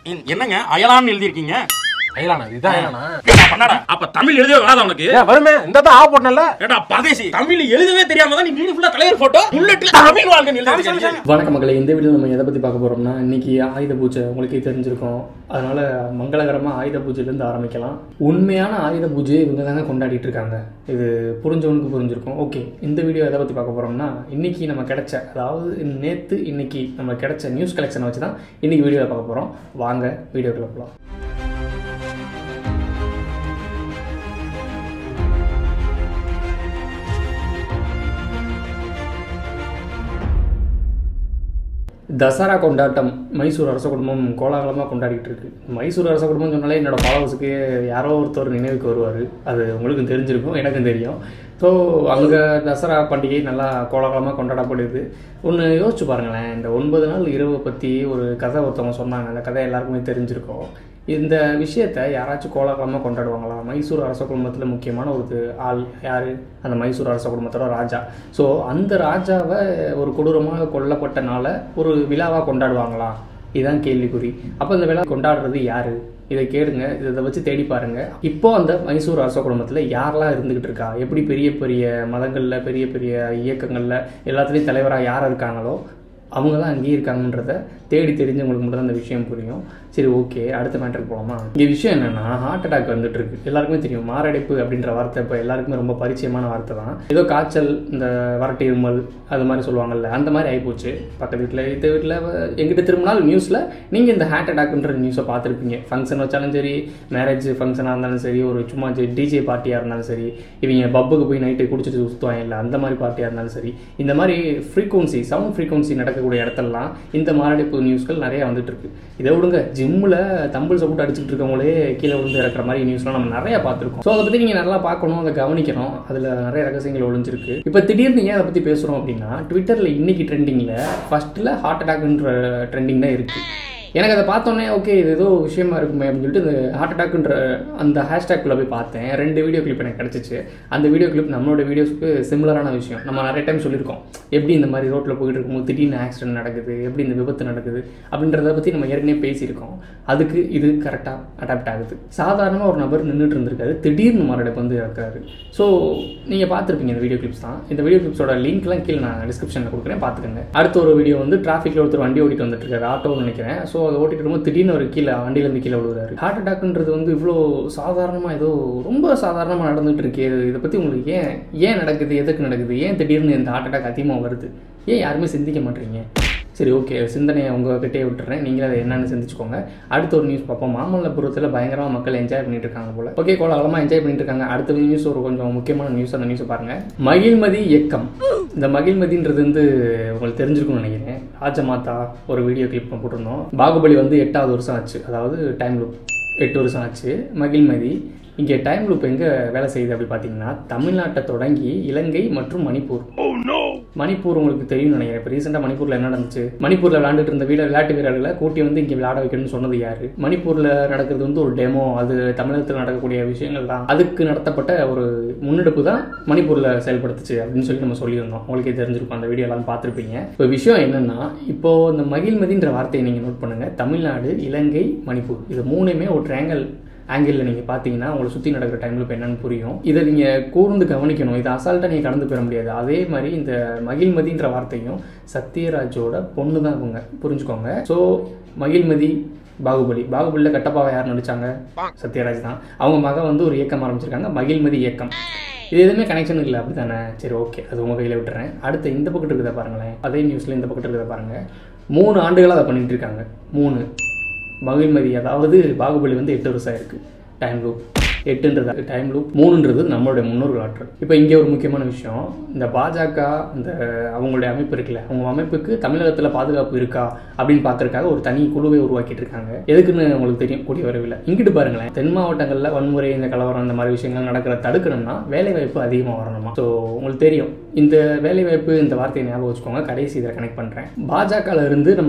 என்னங்க அயலான்னு எழுதியிருக்கீங்க அயலானா இதுதான் அயலானா ஏடா, பண்ணாடா அப்ப தமிழ் எழுதவே வராதா உனக்கு ஏன் வருமே இந்த தான் ஆ போட்டனல ஏடா பதேசி தமிழ் எழுதவே தெரியாம தான் நீ வீடு ஃபுல்லா தலைவர் போட்டோ புல்லட்ல தமிழ் வாழ்க்கை எழுதி வணக்கம் மக்களை இந்த வீடியோ நம்ம எதை பற்றி பார்க்க போகிறோம்னா இன்னைக்கு ஆயுத பூஜை உங்களுக்கே தெரிஞ்சிருக்கும் அதனால மங்களகரமாக ஆயுத பூஜையிலேருந்து ஆரம்பிக்கலாம் உண்மையான ஆயுத பூஜையை இவங்க தாங்க கொண்டாடிட்டு இருக்காங்க இது புரிஞ்சவனுக்கு புரிஞ்சிருக்கும் ஓகே இந்த வீடியோ எதை பற்றி பார்க்க போகிறோம்னா இன்னைக்கு நம்ம கிடைச்ச அதாவது நேற்று இன்னைக்கு நம்ம கிடைச்ச நியூஸ் கலெக்ஷனை வச்சு தான் இன்னைக்கு வீடியோவில் பார்க்க போகிறோம் வாங்க வீடியோக்குள்ள போகலாம் தசரா கொண்டாட்டம் மைசூர் அரச குடும்பம் கோலாகலமாக கொண்டாடிட்டு இருக்கு மைசூர் அரச குடும்பம் சொன்னாலே என்னோட ஃபாலோவர்ஸுக்கு யாரோ ஒருத்தர் நினைவுக்கு வருவார் அது உங்களுக்கும் தெரிஞ்சிருக்கும் எனக்கும் தெரியும் ஸோ அங்கே தசரா பண்டிகை நல்லா கோலாகலமாக கொண்டாடப்படுது ஒன்று யோசிச்சு பாருங்களேன் இந்த ஒன்பது நாள் இரவை பற்றி ஒரு கதை ஒருத்தவங்க சொன்னாங்க அந்த கதை எல்லாருக்குமே தெரிஞ்சிருக்கும் இந்த விஷயத்தை யாராச்சும் கோலாகலமாக கொண்டாடுவாங்களா மைசூர் அரச குடும்பத்தில் முக்கியமான ஒரு ஆள் யார் அந்த மைசூர் அரச குடும்பத்தோட ராஜா ஸோ அந்த ராஜாவை ஒரு கொடூரமாக கொல்லப்பட்டனால ஒரு விழாவாக கொண்டாடுவாங்களா இதுதான் கேள்விக்குறி அப்போ இந்த விழா கொண்டாடுறது யாரு இதை கேளுங்க இதை வச்சு தேடி பாருங்க இப்போ அந்த மைசூர் அரச குடும்பத்தில் யாரெல்லாம் இருந்துகிட்டு இருக்கா எப்படி பெரிய பெரிய மதங்களில் பெரிய பெரிய இயக்கங்களில் எல்லாத்துலேயும் தலைவராக யார் இருக்காங்களோ அவங்க தான் அங்கேயே இருக்காங்கன்றத தேடி தெரிஞ்சவங்களுக்கு மட்டும் தான் அந்த விஷயம் புரியும் சரி ஓகே அடுத்த மேட்டருக்கு போகலாமா இங்கே விஷயம் என்னென்னா ஹார்ட் அட்டாக் வந்துட்டு இருக்கு எல்லாருக்குமே தெரியும் மாரடைப்பு அப்படின்ற வார்த்தை இப்போ எல்லாருக்குமே ரொம்ப பரிச்சயமான வார்த்தை தான் ஏதோ காய்ச்சல் இந்த வரட்டு இருமல் அது மாதிரி சொல்லுவாங்கல்ல அந்த மாதிரி ஆகிப்போச்சு பக்கத்து வீட்டில் இந்த வீட்டில் எங்கிட்ட திரும்பினால் நியூஸில் நீங்கள் இந்த ஹார்ட் அட்டாக்ன்ற நியூஸை பார்த்துருப்பீங்க ஃபங்க்ஷன் வச்சாலும் சரி மேரேஜ் ஃபங்க்ஷனாக இருந்தாலும் சரி ஒரு சும்மா டிஜே பார்ட்டியாக இருந்தாலும் சரி இவங்க பப்புக்கு போய் நைட்டு குடிச்சிட்டு சுற்றுவாங்க இல்லை அந்த மாதிரி பார்ட்டியாக இருந்தாலும் சரி இந்த மாதிரி ஃப்ரீக்வன்சி சவுண்ட் ஃப்ரீக்வன்சி நடக்கக்கூடிய இடத்துலலாம் இந்த மாரடைப்பு நியூஸ்கள் நிறைய வந்துட்டு இருக்கு இதை விடுங்க ஜிம்மில் தம்பிள் சப்போர்ட் அடிச்சுட்டு இருக்கவங்களே கீழே விழுந்து இறக்குற மாதிரி நியூஸ்லாம் நம்ம நிறைய பார்த்துருக்கோம் ஸோ அதை பற்றி நீங்கள் நல்லா பார்க்கணும் அதை கவனிக்கணும் அதில் நிறைய ரகசியங்கள் ஒளிஞ்சிருக்கு இப்போ திடீர்னு ஏன் அதை பற்றி பேசுகிறோம் அப்படின்னா ட்விட்டரில் இன்னைக்கு ட்ரெண்டிங்கில் ஃபஸ்ட்டில் ஹார்ட் அட்டாக்ன்ற ட்ரெண்டிங் தான் இருக்குது எனக்கு அதை பார்த்தோன்னே ஓகே இது ஏதோ விஷயமா இருக்குமே அப்படின்னு சொல்லிட்டு இந்த ஹார்ட் அட்டாக்ன்ற அந்த ஹேஷ்டேக்குள்ளே போய் பார்த்தேன் ரெண்டு வீடியோ கிளிப் எனக்கு கிடச்சிச்சு அந்த வீடியோ கிளிப் நம்மளோட வீடியோஸ்க்கு சிமிலரான விஷயம் நம்ம நிறைய டைம் சொல்லியிருக்கோம் எப்படி இந்த மாதிரி ரோட்டில் போயிட்டு இருக்கும்போது திடீர்னு ஆக்சிடென்ட் நடக்குது எப்படி இந்த விபத்து நடக்குது அப்படின்றத பற்றி நம்ம ஏற்கனவே பேசியிருக்கோம் அதுக்கு இது கரெக்டாக அடாப்ட் ஆகுது சாதாரணமாக ஒரு நபர் நின்றுட்டு இருந்திருக்காரு திடீர்னு மறுபடியும் வந்து இறக்குறாரு ஸோ நீங்கள் பார்த்துருப்பீங்க இந்த வீடியோ கிளிப்ஸ் தான் இந்த வீடியோ கிளிப்ஸோட லிங்க்லாம் கீழே நான் டிஸ்கிரிப்ஷனில் கொடுக்குறேன் பார்த்துக்கோங்க அடுத்த ஒரு வீடியோ வந்து டிராஃபிக்கில் ஒருத்தர் வண்டி ஓட்டிட்டு வந்துட்டு இருக்காரு ஆட்டோன்னு நினைக்கிறேன் ஸோ அதை ஓட்டிட்டு இருக்கும்போது திடீர்னு ஒரு கீழே வண்டியிலேருந்து கீழே விழுவாரு ஹார்ட் அட்டாக்ன்றது வந்து இவ்வளோ சாதாரணமாக ஏதோ ரொம்ப சாதாரணமாக நடந்துட்டு இருக்கே இது- இதை பற்றி உங்களுக்கு ஏன் ஏன் நடக்குது எதுக்கு நடக்குது ஏன் திடீர்னு இந்த ஹார்ட் அட்டாக் அதிகமாக வருது ஏன் யாருமே சிந்திக்க மாட்டீங்க சரி ஓகே சிந்தனையை உங்ககிட்டே விட்டுறேன் நீங்களே அதை என்னன்னு சிந்திச்சுக்கோங்க அடுத்த ஒரு நியூஸ் பார்ப்போம் மாமல்லபுரத்தில் பயங்கரமாக மக்கள் என்ஜாய் பண்ணிட்டு இருக்காங்க போல ஓகே கோலாகலமாக என்ஜாய் பண்ணிட்டு இருக்காங்க அடுத்த நியூஸ் ஒரு கொஞ்சம் முக்கியமான நியூஸ் அந்த நியூஸை பாருங்க மகிழ்மதி இயக்கம் இந்த மகிழ்மதின்றது வந்து உங்களுக்கு தெரிஞ்சிருக்கும்னு நினைக்கிறேன் ராஜமாதா ஒரு வீடியோ கிளிப் போட்டிருந்தோம் பாகுபலி வந்து எட்டாவது வருஷம் ஆச்சு அதாவது டைம் லூப் எட்டு வருஷம் ஆச்சு மகிழ்மதி இங்கே டைம் லூப் எங்கே வேலை செய்யுது அப்படி பார்த்தீங்கன்னா தமிழ்நாட்டை தொடங்கி இலங்கை மற்றும் மணிப்பூர் மணிப்பூர் உங்களுக்கு தெரியும் நினைக்கிறேன் இப்போ ரீசெண்டாக மணிப்பூரில் என்ன நடந்துச்சு மணிப்பூரில் விளையாண்டுட்டு இருந்த வீர விளையாட்டு வீரர்களை கூட்டி வந்து இங்கே விளையாட வைக்கணும்னு சொன்னது யாரு மணிப்பூரில் நடக்கிறது வந்து ஒரு டெமோ அது தமிழகத்தில் நடக்கக்கூடிய விஷயங்கள் தான் அதுக்கு நடத்தப்பட்ட ஒரு முன்னெடுப்பு தான் மணிப்பூரில் செயல்படுத்துச்சு அப்படின்னு சொல்லி நம்ம சொல்லியிருந்தோம் உங்களுக்கே தெரிஞ்சிருக்கும் அந்த வீடியோ எல்லாம் பார்த்துருப்பீங்க இப்போ விஷயம் என்னன்னா இப்போ இந்த மகிழ்மதின்ற வார்த்தையை நீங்கள் நோட் பண்ணுங்க தமிழ்நாடு இலங்கை மணிப்பூர் இது மூணுமே ஒரு ட்ரையாங்கல் ஆங்கிளில் நீங்கள் பார்த்தீங்கன்னா உங்களை சுற்றி நடக்கிற டைமில் இப்போ என்னன்னு புரியும் இதை நீங்கள் கூர்ந்து கவனிக்கணும் இதை அசால்ட்டாக நீங்கள் கடந்து போயிட முடியாது அதே மாதிரி இந்த மகிழ்மதின்ற வார்த்தையும் சத்யராஜோட பொண்ணு தான் இவங்க புரிஞ்சுக்கோங்க ஸோ மகிழ்மதி பாகுபலி பாகுபலியில் கட்டப்பாவை யார் நடிச்சாங்க சத்யராஜ் தான் அவங்க மகன் வந்து ஒரு இயக்கம் ஆரம்பிச்சிருக்காங்க மகிழ்மதி இயக்கம் இது எதுவுமே கனெக்ஷன் இல்லை அப்படி தானே சரி ஓகே அது உங்கள் கையில் விட்டுறேன் அடுத்து இந்த பக்கத்து இருக்கிறத பாருங்களேன் அதே நியூஸில் இந்த பக்கத்து இருக்கிறத பாருங்கள் மூணு ஆண்டுகளாக அதை பண்ணிட்டு இருக்காங்க மூணு மகிழ்மதி அதாவது பாகுபலி வந்து எட்டு வருஷம் ஆயிருக்கு டைம் லூப் எட்டுன்றது டைம் லூப் மூணுன்றது நம்மளுடைய முன்னோர்கள் ஆற்றல் இப்போ இங்கே ஒரு முக்கியமான விஷயம் இந்த பாஜக இந்த அவங்களுடைய அமைப்பு இருக்குல்ல அவங்க அமைப்புக்கு தமிழகத்தில் பாதுகாப்பு இருக்கா அப்படின்னு பார்க்கறதுக்காக ஒரு தனி குழுவை உருவாக்கிட்டு இருக்காங்க எதுக்குன்னு உங்களுக்கு தெரியும் கூடிய வரவில்லை இங்கிட்டு பாருங்களேன் தென் மாவட்டங்களில் வன்முறை இந்த கலவரம் இந்த மாதிரி விஷயங்கள் நடக்கிற தடுக்கணும்னா வேலைவாய்ப்பு அதிகமாக வரணுமா ஸோ உங்களுக்கு தெரியும் இந்த வேலைவாய்ப்பு இந்த வார்த்தையை ஞாபகம் வச்சுக்கோங்க கடைசி இதை கனெக்ட் பண்ணுறேன் பாஜகல இருந்து நம்ம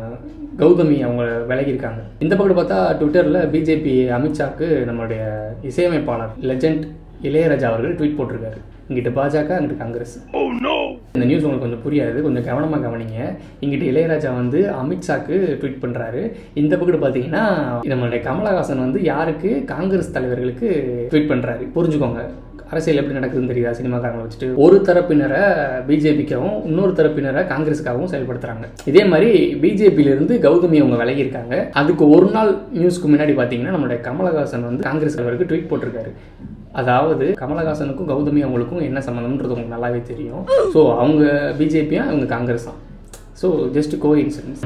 கௌதமி அவங்க விலகியிருக்காங்க இந்த பக்கம் பார்த்தா ட்விட்டரில் பிஜேபி அமித்ஷாக்கு நம்மளுடைய இசையமைப்பாளர் லெஜண்ட் இளையராஜா அவர்கள் ட்வீட் போட்டிருக்காரு இங்கிட்டு பாஜக அங்கிட்டு காங்கிரஸ் இந்த நியூஸ் உங்களுக்கு கொஞ்சம் புரியாது கொஞ்சம் கவனமாக கவனிங்க இங்கிட்ட இளையராஜா வந்து அமித்ஷாக்கு ட்வீட் பண்ணுறாரு இந்த பக்கம் பார்த்தீங்கன்னா நம்மளுடைய கமலஹாசன் வந்து யாருக்கு காங்கிரஸ் தலைவர்களுக்கு ட்வீட் பண்ணுறாரு புரிஞ்சுக்கோங்க அரசியல் எப்படி நடக்குதுன்னு தெரியுதா சினிமாக்காரங்களை வச்சுட்டு ஒரு தரப்பினரை பிஜேபிக்காகவும் இன்னொரு தரப்பினரை காங்கிரஸுக்காகவும் செயல்படுத்துறாங்க இதே மாதிரி பிஜேபியிலிருந்து கௌதமி அவங்க விலகி இருக்காங்க அதுக்கு ஒரு நாள் நியூஸ்க்கு முன்னாடி பார்த்தீங்கன்னா நம்மளுடைய கமலஹாசன் வந்து காங்கிரஸ் தலைவருக்கு ட்வீட் போட்டிருக்காரு அதாவது கமலஹாசனுக்கும் கௌதமி அவங்களுக்கும் என்ன சம்மந்தம்ன்றது உங்களுக்கு நல்லாவே தெரியும் ஸோ அவங்க பிஜேபியும் அவங்க காங்கிரஸ் தான் ஸோ ஜஸ்ட் கோ இன்சிடென்ஸ்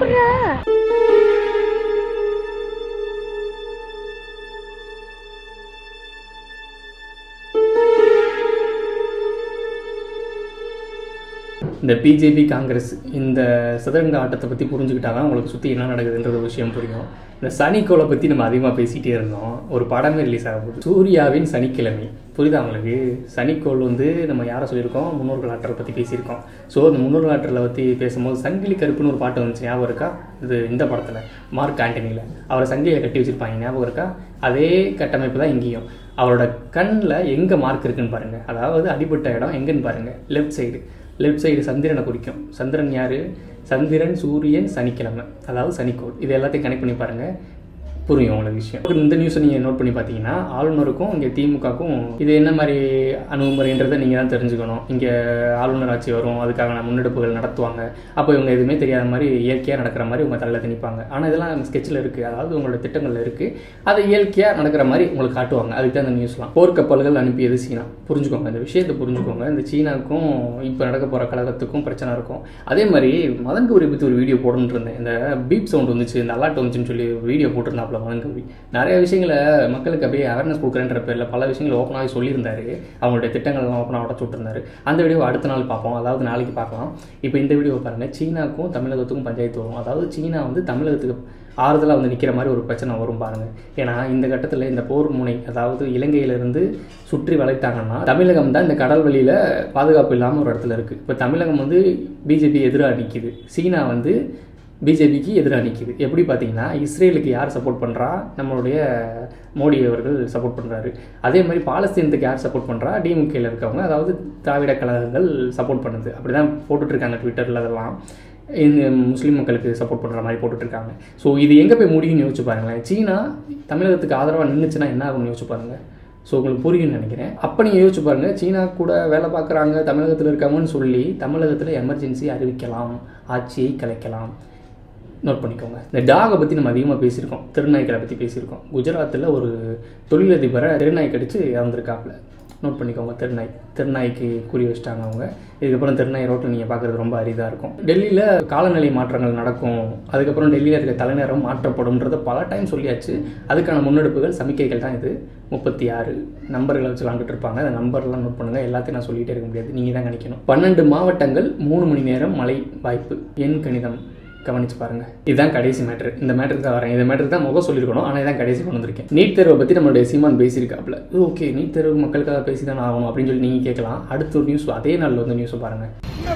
இந்த பிஜேபி காங்கிரஸ் இந்த சதுரங்க ஆட்டத்தை பற்றி புரிஞ்சுக்கிட்டா தான் உங்களுக்கு சுற்றி என்ன நடக்குதுன்ற ஒரு விஷயம் புரியும் இந்த சனிக்கோளை பற்றி நம்ம அதிகமாக பேசிகிட்டே இருந்தோம் ஒரு படமே ரிலீஸ் ஆக போகுது சூர்யாவின் சனிக்கிழமை புரியுதா உங்களுக்கு சனிக்கோள் வந்து நம்ம யாரை சொல்லியிருக்கோம் முன்னோர்கள் ஆற்றலை பற்றி பேசியிருக்கோம் ஸோ அந்த முன்னோர்கள் ஆற்றலை பற்றி பேசும்போது சங்கிலி கருப்புன்னு ஒரு பாட்டு வந்துச்சு ஞாபகம் இருக்கா இது இந்த படத்தில் மார்க் ஆண்டனியில் அவரை சங்கிலியை கட்டி வச்சிருப்பாங்க ஞாபகம் இருக்கா அதே கட்டமைப்பு தான் இங்கேயும் அவரோட கண்ணில் எங்கே மார்க் இருக்குன்னு பாருங்கள் அதாவது அடிபட்ட இடம் எங்கன்னு பாருங்கள் லெஃப்ட் சைடு லெஃப்ட் சைடு சந்திரனை குறிக்கும் சந்திரன் யார் சந்திரன் சூரியன் சனிக்கிழமை அதாவது சனிக்கோள் இது எல்லாத்தையும் கனெக்ட் பண்ணி பாருங்கள் புரியும் உங்களுக்கு விஷயம் அப்புறம் இந்த நியூஸை நீங்கள் நோட் பண்ணி பார்த்தீங்கன்னா ஆளுநருக்கும் இங்கே திமுகக்கும் இது என்ன மாதிரி அணுகுமுறைன்றதை நீங்கள் தான் தெரிஞ்சுக்கணும் இங்கே ஆளுநர் ஆட்சி வரும் அதுக்கான முன்னெடுப்புகள் நடத்துவாங்க அப்போ இவங்க எதுவுமே தெரியாத மாதிரி இயற்கையாக நடக்கிற மாதிரி உங்கள் தலையில் திணிப்பாங்க ஆனால் இதெல்லாம் ஸ்கெட்சில் இருக்குது அதாவது உங்களோட திட்டங்களில் இருக்குது அதை இயற்கையாக நடக்கிற மாதிரி உங்களுக்கு காட்டுவாங்க அதுக்கு தான் இந்த நியூஸ்லாம் போர்க்கப்பல்கள் அனுப்பியது சீனா புரிஞ்சுக்கோங்க இந்த விஷயத்தை புரிஞ்சுக்கோங்க இந்த சீனாவுக்கும் இப்போ நடக்க போகிற கழகத்துக்கும் பிரச்சனை இருக்கும் அதே மாதிரி மதன் கௌரி பற்றி ஒரு வீடியோ போடணுன்னு இருந்தேன் இந்த பீப் சவுண்ட் வந்துச்சு இந்த அலாட் வந்துச்சுன்னு சொல்லி வீடியோ போட்டிருந்தாப்புல மதன் கௌரி நிறைய விஷயங்களை மக்களுக்கு அப்படியே அவேர்னஸ் கொடுக்குறேன்ற பேரில் பல விஷயங்களை ஓப்பனாகவே சொல்லியிருந்தாரு அவங்களுடைய திட்டங்கள்லாம் ஓப்பனாக உடச்சு விட்டுருந்தாரு அந்த வீடியோ அடுத்த நாள் பார்ப்போம் அதாவது நாளைக்கு பார்க்கலாம் இப்போ இந்த வீடியோ பாருங்கள் சீனாக்கும் தமிழகத்துக்கும் பஞ்சாயத்து வரும் அதாவது சீனா வந்து தமிழகத்துக்கு ஆறுதலாக வந்து நிற்கிற மாதிரி ஒரு பிரச்சனை வரும் பாருங்கள் ஏன்னா இந்த கட்டத்தில் இந்த போர் முனை அதாவது இலங்கையிலிருந்து சுற்றி வளைத்தாங்கன்னா தமிழகம் தான் இந்த கடல் வழியில் பாதுகாப்பு இல்லாமல் ஒரு இடத்துல இருக்குது இப்போ தமிழகம் வந்து பிஜேபி எதிராக நிற்கிது சீனா வந்து பிஜேபிக்கு எதிராக நிற்கிது எப்படி பார்த்தீங்கன்னா இஸ்ரேலுக்கு யார் சப்போர்ட் பண்ணுறா நம்மளுடைய மோடி அவர்கள் சப்போர்ட் பண்ணுறாரு அதே மாதிரி பாலஸ்தீனத்துக்கு யார் சப்போர்ட் பண்ணுறா டிமுகேல இருக்கவங்க அதாவது திராவிட கழகங்கள் சப்போர்ட் பண்ணுது அப்படி தான் போட்டுட்ருக்காங்க ட்விட்டரில் அதெல்லாம் இந்த முஸ்லீம் மக்களுக்கு சப்போர்ட் பண்ணுற மாதிரி போட்டுட்ருக்காங்க ஸோ இது எங்கே போய் முடியும்னு யோசிச்சு பாருங்களேன் சீனா தமிழகத்துக்கு ஆதரவாக நின்றுச்சுன்னா என்ன ஆகும்னு யோசிச்சு பாருங்கள் ஸோ உங்களுக்கு புரியும்னு நினைக்கிறேன் அப்போ நீங்கள் யோசிச்சு பாருங்கள் சீனா கூட வேலை பார்க்குறாங்க தமிழகத்தில் இருக்காங்கன்னு சொல்லி தமிழகத்தில் எமர்ஜென்சி அறிவிக்கலாம் ஆட்சியை கலைக்கலாம் நோட் பண்ணிக்கோங்க இந்த டாகை பற்றி நம்ம அதிகமாக பேசியிருக்கோம் திருநாய்க்களை பற்றி பேசியிருக்கோம் குஜராத்தில் ஒரு தொழிலதிபரை திருநாய் கடிச்சு இறந்துருக்காப்புல நோட் பண்ணிக்கோங்க திருநாய் திருநாய்க்கு குறி வச்சிட்டாங்க அவங்க இதுக்கப்புறம் திருநாய் ரோட்டில் நீங்கள் பார்க்குறது ரொம்ப அரிதாக இருக்கும் டெல்லியில் காலநிலை மாற்றங்கள் நடக்கும் அதுக்கப்புறம் டெல்லியில் இருக்க தலைநகரம் மாற்றப்படும்ன்றத பல டைம் சொல்லியாச்சு அதுக்கான முன்னெடுப்புகள் சமிக்கைகள் தான் இது முப்பத்தி ஆறு நம்பர்களை வச்சு விளாண்டுட்டு இருப்பாங்க அந்த நம்பர்லாம் நோட் பண்ணுங்கள் எல்லாத்தையும் நான் சொல்லிகிட்டே இருக்க முடியாது நீங்கள் தான் கணிக்கணும் பன்னெண்டு மாவட்டங்கள் மூணு மணி நேரம் மழை வாய்ப்பு எண் கணிதம் கவனிச்சு பாருங்க இதுதான் கடைசி மேட்ரு இந்த மேட்ருக்கு தான் வரேன் இந்த மேட்ருக்கு தான் முகம் சொல்லியிருக்கணும் ஆனால் இதான் கடைசி கொண்டு வந்திருக்கேன் நீட் தேர்வை பற்றி நம்மளுடைய சீமான் பேசியிருக்காப்புல ஓகே நீட் தேர்வு மக்களுக்காக பேசி தான் ஆகணும் அப்படின்னு சொல்லி நீங்கள் கேட்கலாம் அடுத்த ஒரு நியூஸ் அதே நாளில் வந்து நியூஸை பாருங்கள்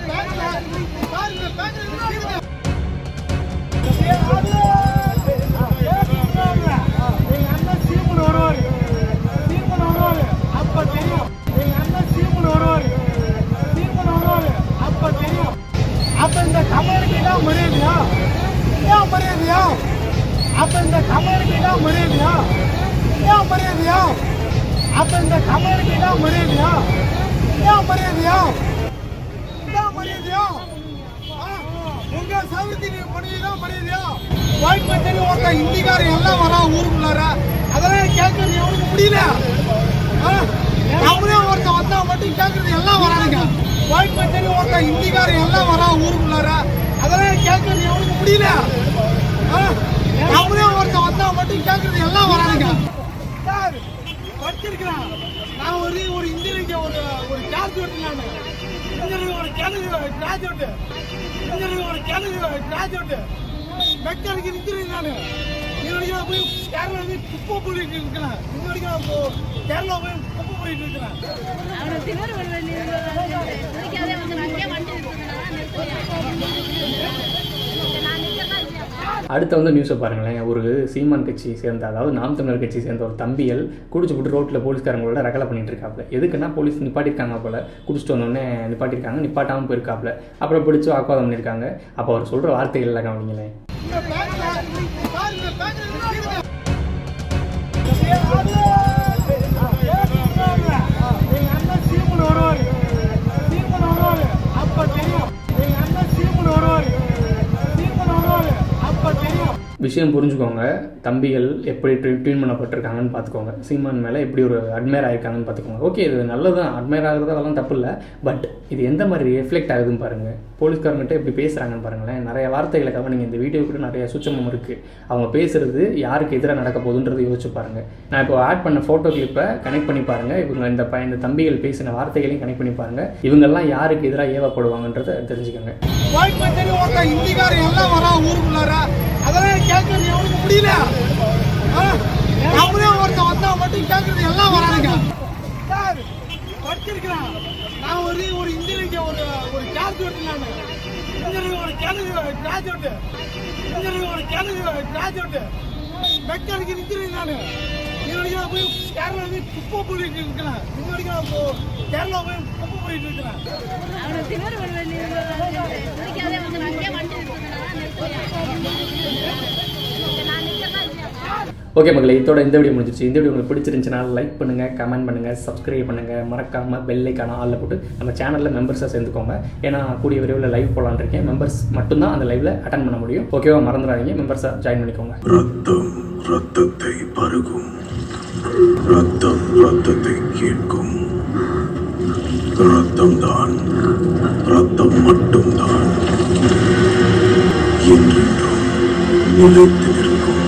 அப்ப இந்த கமலுக்கு எல்லாம் மரியாதையா ஏன் மரியாதையா அப்ப இந்த கமலுக்கு எல்லாம் மரியாதையா ஏன் மரியாதையா அப்ப இந்த கமலுக்கு எல்லாம் மரியாதையா ஏன் மரியாதையா ஏன் மரியாதையா ஆ, எங்க சவுதி மனிதான் மரியாதையா ஒயிட் பச்சரி ஒருத்தன் இந்திக்காரன் எல்லாம் வரா ஊருக்குள்ளார அதெல்லாம் கேட்கறது எவனுக்கு முடியல ஆ, நம்மளே ஒருத்தன் வந்தா மட்டும் கேட்கறது எல்லாம் வரானுங்க ஒயிட் பச்சரி ஒருத்தன் இந்திக்காரன் எல்லாம் வரா ஊருக்குள்ளார அதெல்லாம் கேட்கறது எவனுக்கு முடியல ஆ, நம்மளே ஒருத்தன் வந்தா மட்டும் கேட்கறது எல்லாம் வரானுங்க சார் படிச்சிருக்கிறான் நான் ஒரு ஒரு இன்ஜினியரிங் ஒரு ஒரு கிராஜுவேட் நான் இன்ஜினியரிங் ஒரு கிராஜுவேட் கிராஜுவேட் இன்ஜினியரிங் ஒரு கிராஜுவேட் கிராஜுவேட் மெக்கானிக் இன்ஜினியரிங் நான் இது வரைக்கும் நான் போய் கேரளா போய் குப்பை போயிட்டு இருக்கிறேன் இது வரைக்கும் நான் இப்போ கேரளா போய் குப்பை போயிட்டு இருக்கிறேன் அவனை திமிரு வருவது நீ அதே வந்து நான் இங்கே வண்டி நிறுத்துறேன் நான் நிறுத்துறேன் நான் நிற்கிறதா இல்லையா அடுத்து வந்து நியூஸை பாருங்களேன் ஒரு சீமான் கட்சி சேர்ந்த அதாவது நாம் தமிழர் கட்சி சேர்ந்த ஒரு தம்பிகள் குடிச்சு போட்டு ரோட்டில் போலீஸ்காரங்களோட ரகலை பண்ணிட்டு இருக்காப்புல எதுக்குன்னா போலீஸ் நிப்பாட்டிருக்காங்க போல குடிச்சிட்டு வந்தோடனே நிப்பாட்டிருக்காங்க நிப்பாட்டாமல் போயிருக்காப்புல அப்புறம் பிடிச்சி வாக்குவாதம் பண்ணியிருக்காங்க அப்போ அவர் சொல்கிற வார்த்தைகள் எல்லாம் கவனிங்களேன் இந்த பேங்க்ல பாரு இந்த பேங்க்ல நிக்குது. அது எங்க அண்ணன் சீமன் வருவாரு சீமன் வருவாரு அப்ப தெரியும் எங்க அண்ணன் சீமன் வருவாரு சீமன் வருவாரு அப்ப தெரியும் விஷயம் புரிஞ்சுக்கோங்க தம்பிகள் எப்படி ட்ரீ ட்ரீட் பண்ணப்பட்டிருக்காங்கன்னு பார்த்துக்கோங்க சீமான் மேலே எப்படி ஒரு அட்மையர் ஆயிருக்காங்கன்னு பார்த்துக்கோங்க ஓகே இது நல்லது தான் அட்மையர் ஆகிறது அதெல்லாம் தப்பு இல்லை பட் இது எந்த மாதிரி ரிஃப்ளெக்ட் ஆகுதுன்னு பாருங்கள் போலீஸ்காரங்கிட்ட எப்படி பேசுகிறாங்கன்னு பாருங்களேன் நிறைய வார்த்தைகளை கவனிங்க இந்த வீடியோ கூட நிறைய சுச்சமம் இருக்குது அவங்க பேசுறது யாருக்கு எதிராக நடக்க போகுதுன்றதை யோசிச்சு பாருங்கள் நான் இப்போ ஆட் பண்ண ஃபோட்டோ கிளிப்பை கனெக்ட் பண்ணி பாருங்கள் இவங்க இந்த ப இந்த தம்பிகள் பேசின வார்த்தைகளையும் கனெக்ட் பண்ணி பாருங்கள் இவங்கெல்லாம் யாருக்கு எதிராக ஏவப்படுவாங்கன்றதை தெரிஞ்சுக்கோங்க ஒயிட் பட்டரி ஒருத்தன் இந்திக்காரன் எல்லாம் வரா ஊருக்குள்ளார அதெல்லாம் கேட்கறது எவனுக்கு முடியல ஆ? நம்மளே ஒருத்தன் வந்தா மட்டும் கேட்கறது எல்லாம் வரானுங்க சார் படிச்சிருக்கிறான் நான் ஒரு ஒரு இன்ஜினியரிங் ஒரு ஒரு கிராஜுவேட் நான் இன்ஜினியரிங் ஒரு கிராஜுவேட் இன்ஜினியரிங் ஒரு கிராஜுவேட் மெக்கானிக்கல் இன்ஜினியரிங் நான் இது வரைக்கும் நான் போய் கேரளா போய் குப்பை போயிட்டு இருக்கிறேன் இது வரைக்கும் நான் போ- கேரளா போய் குப்பை போயிட்டு இருக்கிறேன் அவனை திமிரு பண்ணுவேன் நீ பிடிக்காதே வந்து நான் அங்கேயே வண்டி நிறுத்துறேன் நான் நிற்கிறதா இல்லையா ஓகே மகளே இதோட இந்த வீடியோ முடிஞ்சிருச்சு இந்த வீடியோ உங்களுக்கு பிடிச்சிருந்துச்சுன்னா லைக் பண்ணுங்க கமெண்ட் பண்ணுங்க சப்ஸ்கிரைப் பண்ணுங்க மறக்காம பெல் ஐக்கான ஆளில் போட்டு நம்ம சேனலில் மெம்பர்ஸாக சேர்ந்துக்கோங்க ஏன்னா கூடிய விரைவில் லைவ் போலான்னு இருக்கேன் மெம்பர்ஸ் மட்டும்தான் அந்த லைவ்ல அட்டன் பண்ண முடியும் ஓகேவா மறந்துடாதீங்க மெம்பர்ஸாக ஜாயின் பண்ணிக்கோங்க ரத்தம் ரத்தத்தை பருகும் ரத்தம் ரத்தத்தை கேட்கும் ரத்தம்தான் ரத்தம் மட்டும்தான் என்றென்றும் நிலைத்து நிற்கும்